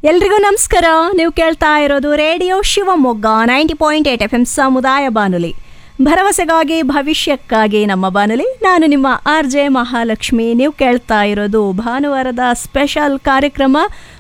ಎಲ್ರಿಗೂ ನಮಸ್ಕಾರ ನೀವು ಕೇಳ್ತಾ ಇರೋದು radio Shivamogga ninety point eight F M ಸಮುದಾಯ ಬಾನುಲಿ ಭರವಸೆಗಾಗಿ ಭವಿಷ್ಯಕ್ಕಾಗಿ ನಮ್ಮ ಬಾನುಲಿ ನಾನು ನಿಮ್ಮ ಆರ್ ಜೆ ಮಹಾಲಕ್ಷ್ಮಿ ನೀವು ಕೇಳ್ತಾ ಇರೋದು ಭಾನುವಾರದ ಸ್ಪೆಷಲ್ ಕಾರ್ಯಕ್ರಮ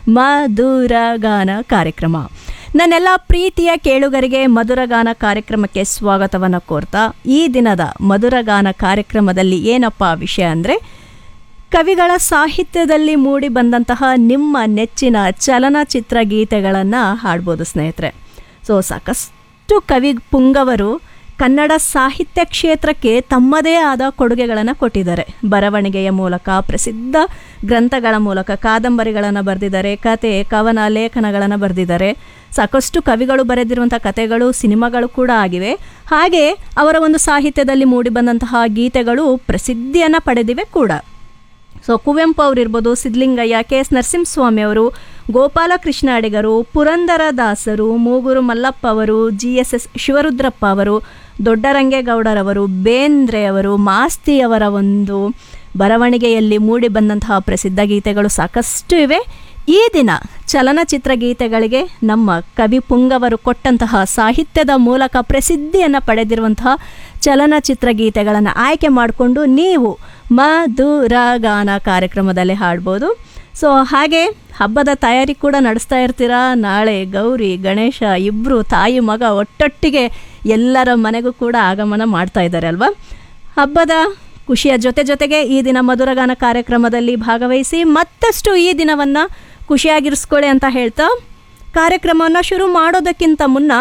ಮಧುರ ಗಾನ ಕಾರ್ಯಕ್ರಮ ನನ್ನೆಲ್ಲ ಪ್ರೀತಿಯ ಕೇಳುಗರಿಗೆ ಮಧುರಗಾನ ಕಾರ್ಯಕ್ರಮಕ್ಕೆ ಸ್ವಾಗತವನ್ನು ಕೋರ್ತಾ ಈ ದಿನದ ಮಧುರಗಾನ ಕಾರ್ಯಕ್ರಮದಲ್ಲಿ ಏನಪ್ಪ ವಿಷಯ ಅಂದರೆ ಕವಿಗಳ ಸಾಹಿತ್ಯದಲ್ಲಿ ಮೂಡಿ ಬಂದಂತಹ ನಿಮ್ಮ ನೆಚ್ಚಿನ ಚಲನಚಿತ್ರ ಗೀತೆಗಳನ್ನು ಹಾಡ್ಬೋದು ಸ್ನೇಹಿತರೆ ಸೊ ಸಾಕಷ್ಟು ಕವಿ ಪುಂಗವರು ಕನ್ನಡ ಸಾಹಿತ್ಯ ಕ್ಷೇತ್ರಕ್ಕೆ ತಮ್ಮದೇ ಆದ ಕೊಡುಗೆಗಳನ್ನು ಕೊಟ್ಟಿದ್ದಾರೆ ಬರವಣಿಗೆಯ ಮೂಲಕ ಪ್ರಸಿದ್ಧ ಗ್ರಂಥಗಳ ಮೂಲಕ ಕಾದಂಬರಿಗಳನ್ನು ಬರೆದಿದ್ದಾರೆ ಕತೆ ಕವನ ಲೇಖನಗಳನ್ನು ಬರೆದಿದ್ದಾರೆ ಸಾಕಷ್ಟು ಕವಿಗಳು ಬರೆದಿರುವಂಥ ಕತೆಗಳು ಸಿನಿಮಾಗಳು ಕೂಡ ಆಗಿವೆ ಹಾಗೆ ಅವರ ಒಂದು ಸಾಹಿತ್ಯದಲ್ಲಿ ಮೂಡಿಬಂದಂತಹ ಗೀತೆಗಳು ಪ್ರಸಿದ್ಧಿಯನ್ನು ಪಡೆದಿವೆ ಕೂಡ ಸೊ ಕುವೆಂಪು ಅವರಿರ್ಬೋದು ಸಿದ್ಲಿಂಗಯ್ಯ ಕೆ ಎಸ್ ನರಸಿಂಹಸ್ವಾಮಿ ಅವರು ಗೋಪಾಲಕೃಷ್ಣ ಅಡಿಗರು ಪುರಂದರ ದಾಸರು ಮೂಗೂರು ಮಲ್ಲಪ್ಪ ಅವರು ಜಿ ಎಸ್ ಎಸ್ ಶಿವರುದ್ರಪ್ಪ ಅವರು ದೊಡ್ಡರಂಗೇಗೌಡರವರು ಬೇಂದ್ರೆ ಅವರು ಮಾಸ್ತಿ ಅವರ ಒಂದು ಬರವಣಿಗೆಯಲ್ಲಿ ಮೂಡಿ ಬಂದಂತಹ ಪ್ರಸಿದ್ಧ ಗೀತೆಗಳು ಸಾಕಷ್ಟು ಇವೆ ಈ ದಿನ ಚಲನಚಿತ್ರ ಗೀತೆಗಳಿಗೆ ನಮ್ಮ ಕವಿ ಪುಂಗವರು ಕೊಟ್ಟಂತಹ ಸಾಹಿತ್ಯದ ಮೂಲಕ ಪ್ರಸಿದ್ಧಿಯನ್ನು ಪಡೆದಿರುವಂತಹ ಚಲನಚಿತ್ರ ಗೀತೆಗಳನ್ನು ಆಯ್ಕೆ ಮಾಡಿಕೊಂಡು ನೀವು ಮಧುರ ಗಾನ ಕಾರ್ಯಕ್ರಮದಲ್ಲಿ ಹಾಡ್ಬೋದು ಸೊ ಹಾಗೆ ಹಬ್ಬದ ತಯಾರಿ ಕೂಡ ನಡೆಸ್ತಾ ಇರ್ತೀರಾ ನಾಳೆ ಗೌರಿ ಗಣೇಶ ಇಬ್ಬರು ತಾಯಿ ಮಗ ಒಟ್ಟೊಟ್ಟಿಗೆ ಎಲ್ಲರ ಮನೆಗೂ ಕೂಡ ಆಗಮನ ಮಾಡ್ತಾ ಇದ್ದಾರೆ ಅಲ್ವಾ ಹಬ್ಬದ ಖುಷಿಯ ಜೊತೆ ಜೊತೆಗೆ ಈ ದಿನ ಮಧುರಗಾನ ಕಾರ್ಯಕ್ರಮದಲ್ಲಿ ಭಾಗವಹಿಸಿ ಮತ್ತಷ್ಟು ಈ ದಿನವನ್ನು ಖುಷಿಯಾಗಿರಿಸ್ಕೊಳ್ಳಿ ಅಂತ ಹೇಳ್ತಾ ಕಾರ್ಯಕ್ರಮವನ್ನು ಶುರು ಮಾಡೋದಕ್ಕಿಂತ ಮುನ್ನ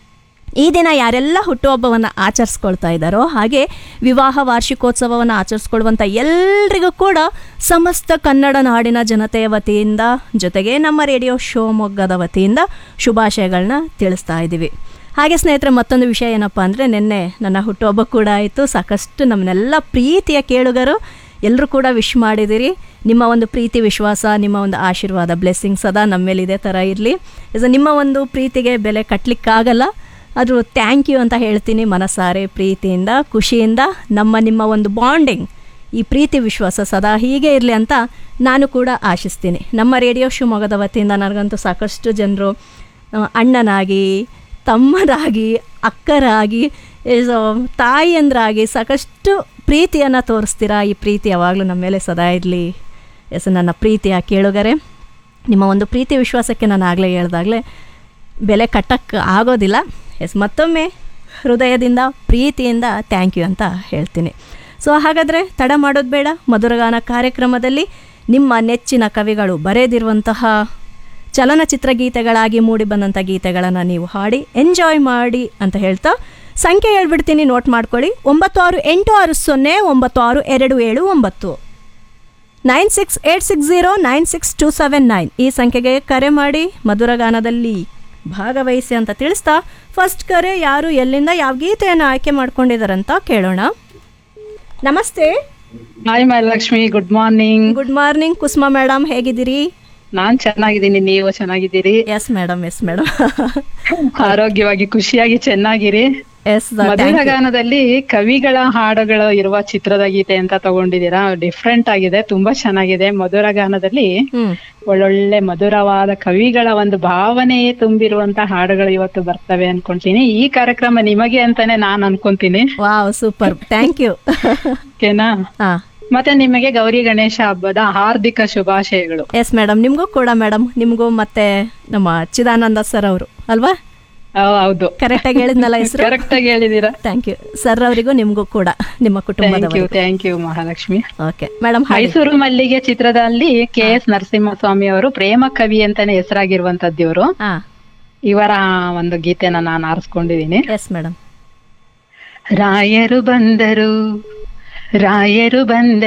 ಈ ದಿನ ಯಾರೆಲ್ಲ ಹುಟ್ಟುಹಬ್ಬವನ್ನು ಆಚರಿಸ್ಕೊಳ್ತಾ ಇದ್ದಾರೋ ಹಾಗೆ ವಿವಾಹ ವಾರ್ಷಿಕೋತ್ಸವವನ್ನು ಆಚರಿಸ್ಕೊಳ್ಳುವಂಥ ಎಲ್ರಿಗೂ ಕೂಡ ಸಮಸ್ತ ಕನ್ನಡ ನಾಡಿನ ಜನತೆಯ ವತಿಯಿಂದ ಜೊತೆಗೆ ನಮ್ಮ ರೇಡಿಯೋ ಶಿವಮೊಗ್ಗದ ವತಿಯಿಂದ ಶುಭಾಶಯಗಳನ್ನ ತಿಳಿಸ್ತಾ ಇದ್ದೀವಿ ಹಾಗೆ ಸ್ನೇಹಿತರೆ ಮತ್ತೊಂದು ವಿಷಯ ಏನಪ್ಪ ಅಂದರೆ ನಿನ್ನೆ ನನ್ನ ಹುಟ್ಟುಹಬ್ಬ ಕೂಡ ಆಯಿತು ಸಾಕಷ್ಟು ನಮ್ಮನ್ನೆಲ್ಲ ಪ್ರೀತಿಯ ಕೇಳುಗರು ಎಲ್ಲರೂ ಕೂಡ ವಿಶ್ ಮಾಡಿದಿರಿ ನಿಮ್ಮ ಒಂದು ಪ್ರೀತಿ ವಿಶ್ವಾಸ ನಿಮ್ಮ ಒಂದು ಆಶೀರ್ವಾದ ಬ್ಲೆಸ್ಸಿಂಗ್ ಸದಾ ನಮ್ಮ ಮೇಲೆ ಇದೇ ಥರ ಇರಲಿ ನಿಮ್ಮ ಒಂದು ಪ್ರೀತಿಗೆ ಬೆಲೆ ಕಟ್ಟಲಿಕ್ಕಾಗಲ್ಲ ಅದು ಥ್ಯಾಂಕ್ ಯು ಅಂತ ಹೇಳ್ತೀನಿ ಮನಸಾರೆ ಪ್ರೀತಿಯಿಂದ ಖುಷಿಯಿಂದ ನಮ್ಮ ನಿಮ್ಮ ಒಂದು ಬಾಂಡಿಂಗ್ ಈ ಪ್ರೀತಿ ವಿಶ್ವಾಸ ಸದಾ ಹೀಗೆ ಇರಲಿ ಅಂತ ನಾನು ಕೂಡ ಆಶಿಸ್ತೀನಿ ನಮ್ಮ ರೇಡಿಯೋ ಶಿವಮೊಗ್ಗದ ವತಿಯಿಂದ ನನಗಂತೂ ಸಾಕಷ್ಟು ಜನರು ಆ, ಅಣ್ಣನಾಗಿ ತಮ್ಮನಾಗಿ ಅಕ್ಕರಾಗಿ is, ಆ, ತಾಯಿಯಂದ್ರಾಗಿ ಸಾಕಷ್ಟು ಪ್ರೀತಿಯನ್ನು ತೋರಿಸ್ತೀರಾ ಈ ಪ್ರೀತಿ ಯಾವಾಗಲೂ ನಮ್ಮ ಮೇಲೆ ಸದಾ ಇರಲಿ ಎಸ್ ನನ್ನ ಪ್ರೀತಿಯ ಕೇಳುಗರೆ ನಿಮ್ಮ ಒಂದು ಪ್ರೀತಿ ವಿಶ್ವಾಸಕ್ಕೆ ನಾನು ಆಗಲೇ ಹೇಳ್ದಾಗಲೇ ಬೆಲೆ ಕಟ್ಟಕ್ಕೆ ಆಗೋದಿಲ್ಲ ಎಸ್ ಮತ್ತೊಮ್ಮೆ ಹೃದಯದಿಂದ ಪ್ರೀತಿಯಿಂದ ಥ್ಯಾಂಕ್ ಯು ಅಂತ ಹೇಳ್ತೀನಿ ಸೊ ಹಾಗಾದರೆ ತಡ ಮಾಡೋದು ಬೇಡ ಮಧುರಗಾನ ಕಾರ್ಯಕ್ರಮದಲ್ಲಿ ನಿಮ್ಮ ನೆಚ್ಚಿನ ಕವಿಗಳು ಬರೆದಿರುವಂತಹ ಚಲನಚಿತ್ರ ಗೀತೆಗಳಾಗಿ ಮೂಡಿ ಬಂದಂಥ ಗೀತೆಗಳನ್ನು ನೀವು ಹಾಡಿ ಎಂಜಾಯ್ ಮಾಡಿ ಅಂತ ಹೇಳ್ತಾ ಸಂಖ್ಯೆ ಹೇಳ್ಬಿಡ್ತೀನಿ ನೋಟ್ ಮಾಡ್ಕೊಳ್ಳಿ ಒಂಬತ್ತು ಆರು ಎಂಟು ಆರು ಸೊನ್ನೆ ಒಂಬತ್ತು ಆರು ಎರಡು ಏಳು ಒಂಬತ್ತು nine six eight six zero nine six two seven nine ಈ ಸಂಖ್ಯೆಗೆ ಕರೆ ಮಾಡಿ ಮಧುರಗಾನದಲ್ಲಿ ಭಾಗವಹಿಸಿ ಅಂತ ತಿಳಿಸ್ತಾ ಫಸ್ಟ್ ಕರೆ ಯಾರು ಎಲ್ಲಿಂದ ಯಾವ ಗೀತೆಯನ್ನು ಆಯ್ಕೆ ಮಾಡ್ಕೊಂಡಿದ್ದಾರಂತ ಕೇಳೋಣ ನಮಸ್ತೆ hi Mahalakshmi good morning good morning Kusuma madam ಹೇಗಿದ್ದೀರಿ ನಾನ್ ಚೆನ್ನಾಗಿದ್ದೀನಿ ನೀವು ಚೆನ್ನಾಗಿದ್ದೀರಿ ಎಸ್ ಮೇಡಮ್ ಎಸ್ ಮೇಡಮ್ ಆರೋಗ್ಯವಾಗಿ ಖುಷಿಯಾಗಿ ಚೆನ್ನಾಗಿರಿ ಎಸ್ ಮಧುರಗಾನದಲ್ಲಿ ಕವಿಗಳ ಹಾಡುಗಳು ಇರುವ ಚಿತ್ರದ ಗೀತೆ ಅಂತ ತಗೊಂಡಿದ್ದೀರಾ ಡಿಫ್ರೆಂಟ್ ಆಗಿದೆ ತುಂಬಾ ಚೆನ್ನಾಗಿದೆ ಮಧುರಗಾನದಲ್ಲಿ ಹ್ಮ್ ಒಳ್ಳೊಳ್ಳೆ ಮಧುರವಾದ ಕವಿಗಳ ಒಂದು ಭಾವನೆ ತುಂಬಿರುವಂತ ಹಾಡುಗಳು ಇವತ್ತು ಬರ್ತವೆ ಅನ್ಕೊಂತೀನಿ ಈ ಕಾರ್ಯಕ್ರಮ ನಿಮಗೆ ಅಂತಾನೆ ನಾನ್ ಅನ್ಕೊಂತೀನಿ ವಾವ್ ಸೂಪರ್ ಥ್ಯಾಂಕ್ ಯು ಓಕೆನಾ ಹಾ ಮತ್ತೆ ನಿಮಗೆ ಗೌರಿ ಗಣೇಶ ಹಬ್ಬದ ಹಾರ್ದಿಕ ಶುಭಾಶಯಗಳು ಎಸ್ ಮೇಡಮ್ ನಿಮಗೂ ಕೂಡ ಮೇಡಮ್ ನಿಮಗೂ ಮತ್ತೆ ನಮ್ಮ ಚಿದಾನಂದ ಸರ್ ಅವರು ಅಲ್ವಾ ಹೌ- ಹೌದು ಕರೆಕ್ಟಾಗಿ ಹೇಳಿದ್ನಲ್ಲ ಹೆಸರು ಕರೆಕ್ಟ್ ಆಗಿ ಹೇಳಿದೀರಾ ಥ್ಯಾಂಕ್ ಯು ಸರ್ ಅವರಿಗೂ ನಿಮಗೂ ಕೂಡ ನಿಮ್ಮ ಕುಟುಂಬದ thank you thank you Mahalakshmi okay madam Mysore Mallige ಚಿತ್ರದಲ್ಲಿ ಕೆ ಎಸ್ ನರಸಿಂಹಸ್ವಾಮಿ ಅವರು ಪ್ರೇಮ ಕವಿ ಅಂತಾನೆ ಹೆಸರಾಗಿರುವಂತದ್ದು ಇವರು ಹಾ ಇವರ ಒಂದು ಗೀತೆನ ನಾನು ಆರಿಸ್ಕೊಂಡಿದೀನಿ ಎಸ್ ಮೇಡಮ್ ರಾಯರು ಬಂದರು ರಾಯರು ಬಂದ